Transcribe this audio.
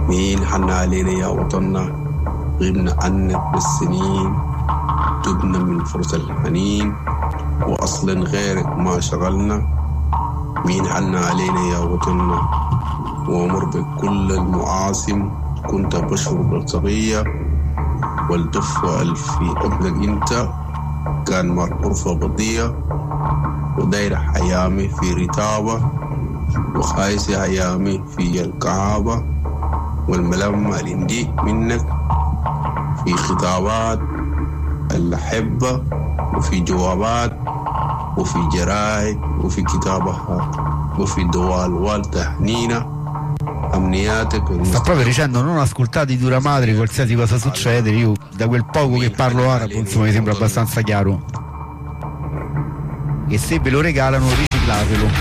مين حن علينا يا وطننا غبنا عنك بالسنين تبنا من فرص الحنين وأصلا غيرك ما شغلنا مين حن علينا يا وطننا وأمر بكل المعاصم كنت بشر بلطغية والدف ألف في ابنك انت كان مرقرفة بضية وداير حيامي في رتابة وخايس حيامي في الكعابة والملمة الهندي منك في خطابات الأحبة وفي جوابات وفي جرائد وفي كتابات وفي دوال والتهنينة amniate per sta proprio dicendo non ascoltate i dura madre qualsiasi cosa succede io da quel poco che parlo arabo insomma mi sembra abbastanza chiaro e se ve lo regalano riciclatelo